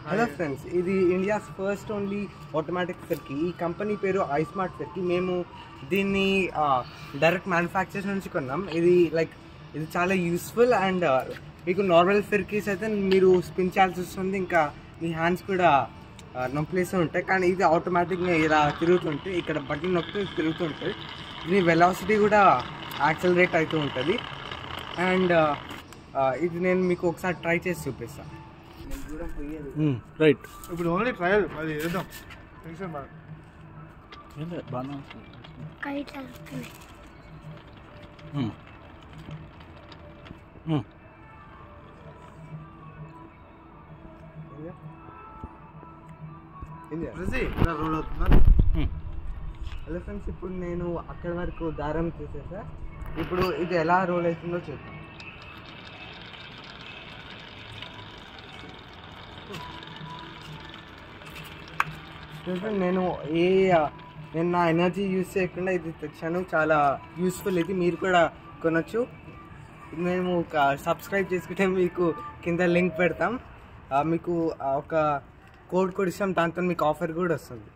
hello friends ఇది India's first only automatic ఫిర్కి ఈ కంపెనీ పేరు ఐస్మార్ట్ ఫిర్కి మేము దీన్ని డైరెక్ట్ మ్యానుఫ్యాక్చర్ నుంచి కొన్నాం ఇది లైక్ ఇది చాలా యూస్ఫుల్ అండ్ మీకు నార్మల్ ఫిర్కీస్ అయితే మీరు స్పిన్ చేయాల్సి వస్తుంది ఇంకా మీ హ్యాండ్స్ కూడా నొప్పిలేస్తూ ఉంటాయి కానీ ఇది ఆటోమేటిక్గా ఇలా తిరుగుతుంటే ఇక్కడ బటన్ నొక్కితే ఇది తిరుగుతుంటుంది దీని వెలాసిటీ కూడా యాక్సలరేట్ అవుతూ ఉంటుంది అండ్ ఇది నేను మీకు ఒకసారి ట్రై చేసి చూపిస్తాను రైట్ ఇప్పుడు ఓన్లీ ట్రయల్ అది వేద్దాం టెన్షన్ బాగా బాగా కైట్ వస్తున్నాయి ఇది తెలిసి ఇలా రోల్ అవుతుందా హలో ఫ్రెండ్స్ ఇప్పుడు నేను అక్కడి వరకు దారం తీసేసా ఇప్పుడు ఇది ఎలా రోల్ అవుతుందో చూద్దాం చూడండి నేను ఏ నేను నా ఎనర్జీ యూస్ చేయకుండా ఇది తెచ్చాను చాలా యూస్ఫుల్ ఇది మీరు కూడా కొనొచ్చు మేము ఒక సబ్స్క్రైబ్ చేసుకుంటే మీకు కింద లింక్ పెడతాం ఆ, మీకు ఆ, ఒక కోడ్ కూడా ఇస్తాం దాంతో మీకు ఆఫర్ కూడా వస్తుంది